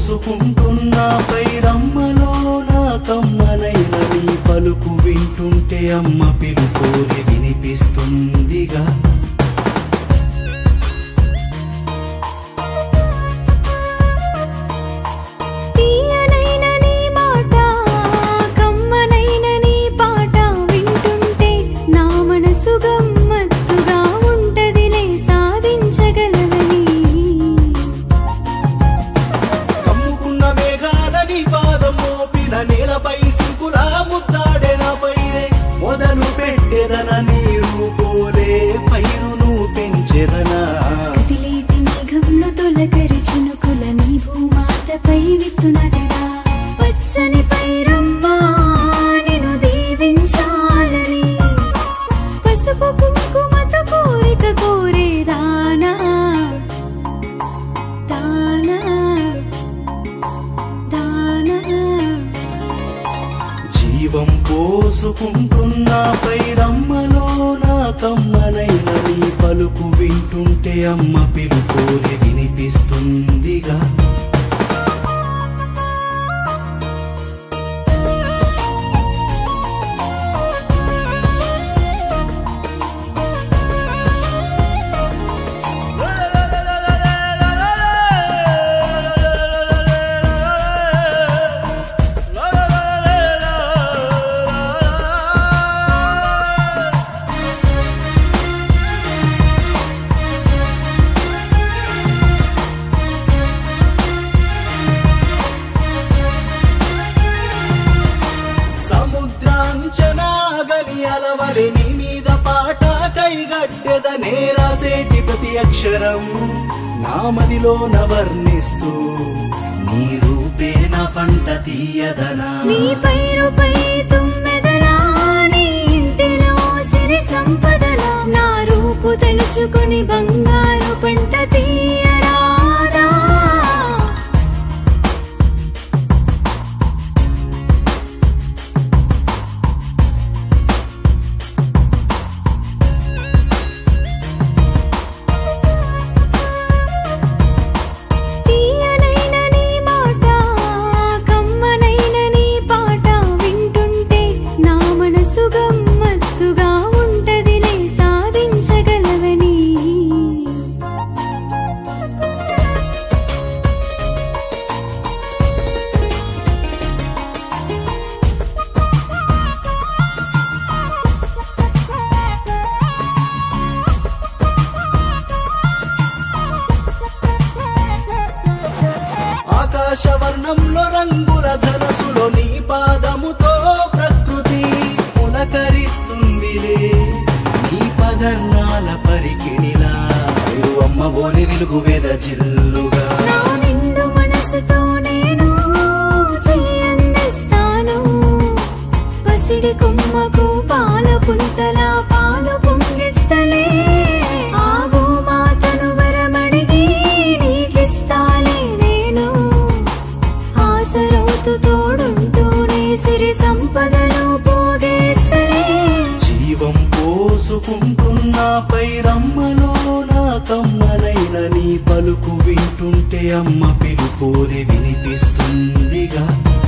పోసుకుంటున్నా పైరమ్మలో నా కమ్మనైన నీ పలుకు వింటుంటే అమ్మ పిలుకోరి వినిపిస్తుందిగా తీయనైన నీ మాట కమ్మనైన నీ పాట వింటుంటే నా మనసు గమ్మత్తుగా ఉంటదిలే సాధించగలవని కమ్ముకున్న మేఘాలని పాదం మోపిన నేలపై సింకులా ముద్దాడే నా పైరే మొదలు పెట్టెదన నీరు పోలే పైరును పెంచెదనా కదిలేటి మేఘంలో తొలకరి చినుకుల నీ భూమాతపై విత్తునటరా పచ్చని పైరమ్మ నిన్ను దీవించాలని పసుపు కుంకుమతో కోరిక కోరేదానా దానా దానా జీవం పోసుకుంటున్నా పైరమ్మలో నా కమ్మనైన నీ పలుకు వింటుంటే అమ్మ పిలుకోరి వినిపిస్తుందిగా సముద్రాంచనాగని అలవలి నీ మీద పాట కైగట్టెద నేరాసేటి ప్రతి అక్షరం నా మదిలో వర్ణిస్తూ నీ రూపే నా పంట తీయదనా నీ పైరుపై తుమ్మెదలా నీ ఇంటిలో సిరి సంపదలా నా రూపు తలుచుకొని బంగారు పంట తీయరాదా తీయనైన నీ మాట కమ్మనైన నీ పాట వింటుంటే నా మనసు గమ్మత్తుగా ఉంటదిలే సాధించగలవని ఆకాశవర్ణంలో రంగుల ధనసులో నీ పాదముతో ప్రకృతి పులకరిస్తుందిలే నీ పదర్నాల పరికిణిలా అమ్మ బోని వెలుగు వేద జిల్లుగా నా నిండు మనసుతో నేను చెయ్యందిస్తాను పసిడి కొమ్మకు పాల పుంతల పాలు పొంగిస్తలే ఆ భూమాతను వరమడిగి నీకిస్తాలే నేను ఆసరవుతూ తోడుంటూనే సిరి సంపదలు పోగేస్తలే జీవం పోసుకుంటున్నా పైరమ్మలో నా కమ్మనైన నీ పలుకు వింటుంటే అమ్మ పిలుపోరి వినిపిస్తుందిగా